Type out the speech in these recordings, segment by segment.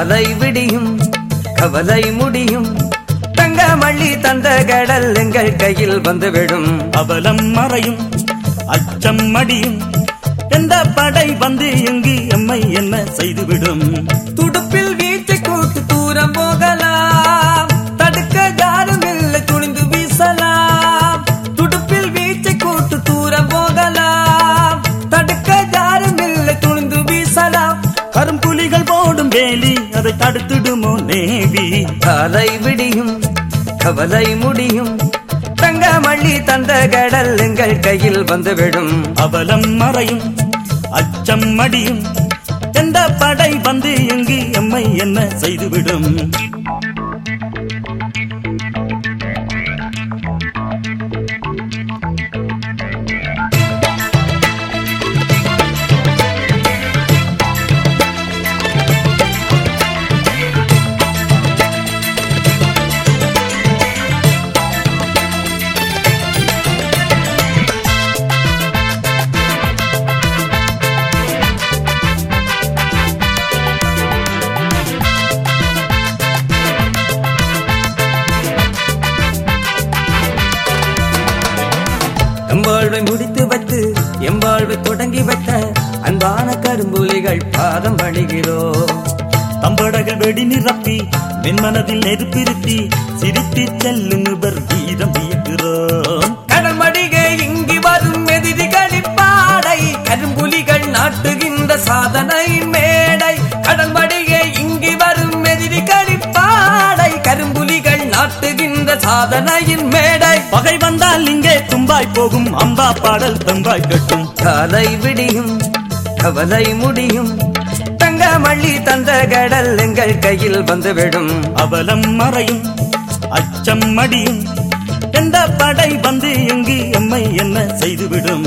காலை விடியும் கவலை முடியும் தங்க மள்ளி தந்த கடல் எங்கள் கையில் வந்துவிடும் அவலம் மறையும் அச்சம் மடியும் எந்த படை வந்து எங்கு எம்மை என்ன செய்துவிடும் துடுப்பில் வீச்சை கூட்டு தூரம் போகலாம் தடுக்க யாரும் இல்லை துணிந்து வீசலாம் துடுப்பில் வீச்சை கூட்டு தூரம் போகலாம் தடுக்க யாரும் இல்லை துணிந்து வீசலாம் கரும்புலிகள் போடும் வேலி அதை தடுத்துடுமோ நேவி காலை விடியும் கவலை முடியும் தங்க மள்ளி தந்த கடல் எங்கள் கையில் வந்துவிடும் அவலம் மறையும் அச்சம் மடியும் எந்த படை வந்து எங்கு எம்மை என்ன செய்துவிடும் எம்பாழ்வை முடித்து வைத்து எம்பாழ்வை தொடங்கி வைத்த அன்பான கரும்புலிகள் பாதம் பணிகிறோம் தம்படகள் வெடி நிரப்பி மென்மனதில் நெருப்பிருத்தி சிரித்து செல்லும் இவர் வீரம் வியக்கிறோம் கடமடிகை இங்கு வரும் எதிரிகளின் பாடை கரும்புலிகள் நாட்டுகின்ற சாதனை மேடை கடல்மடிகை இங்கு வரும் எதிரிகளின் பாடை கரும்புலிகள் நாட்டுகின்ற சாதனையின் மேடை பகை வந்தால் இங்கே தும்பாய் போகும் அம்பா பாடல் தம்பாய் கட்டும் காலை விடியும் கவலை முடியும் தங்க மள்ளி தந்த கடல் எங்கள் கையில் வந்துவிடும் அவலம் மறையும் அச்சம் மடியும் எந்த படை வந்து எங்கு எம்மை என்ன செய்துவிடும்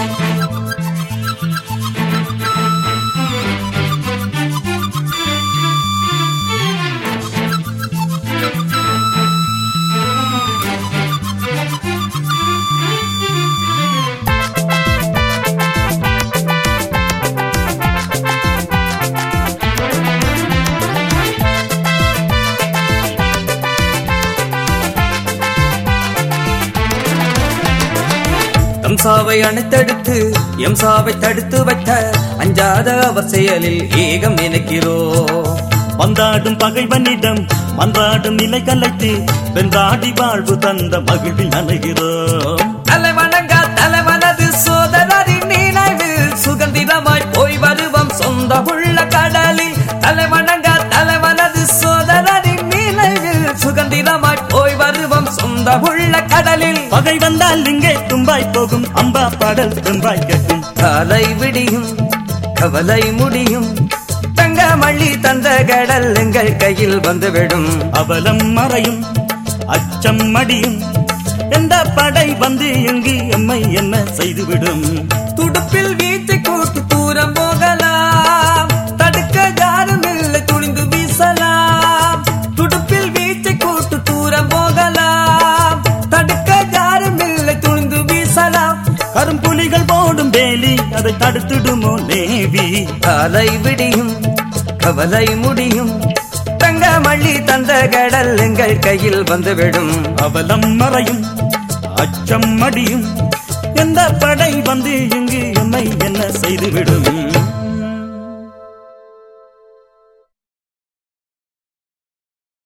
தம் சாவை அணைத்தெடுத்து எம் சாவை தடுத்து வைத்த அஞ்சாத அவர் செயலில் ஏகம் நினைக்கிறோம் வந்தாடும் பகைவனிடம் மன்றாடும் நிலை கலைத்து வென்றாடி வாழ்வு தந்த மகிழ்வில் நனைகிறோம் தலைவணங்க தலைவனது சோதரரின் நினைவில் சுகந்திரமாய் போய் வருவோம் சொந்த உள்ள கடலில் தலைவணங்க தலைவனது சோதரரின் நினைவில் சுகந்திரமாய் போய் வருவோம் சொந்த உள்ள கடலில் பகை வந்தால் இங்கே தும்பாய் போகும் அம்பா பாடல் தும்பாய் கட்டும் காலை விடியும் கவலை முடியும் தங்க மள்ளி தந்த கடல் எங்கள் கையில் வந்துவிடும் அவலம் மறையும் அச்சம் மடியும் எந்த படை வந்து எங்கு எம்மை என்ன செய்துவிடும் துடுப்பில் வீச்சை கூட்டு தூரம் போகலாம் தடுக்க யாரும் இல்லை துணிந்து வீசலாம் துடுப்பில் வீச்சை கூட்டு தூரம் போகலாம் தடுக்க யாரும் இல்லை துணிந்து வீசலாம் கரும்புலிகள் போடும் வேலி அதை தடுத்துடுமோ நேவி காலை விடியும் கவலை முடியும் தங்க மள்ளி தந்த கடல் எங்கள் கையில் வந்துவிடும் அவலம் மறையும் அச்சம் மடியும் எந்த படை வந்து எங்கு எம்மை என்ன செய்துவிடும்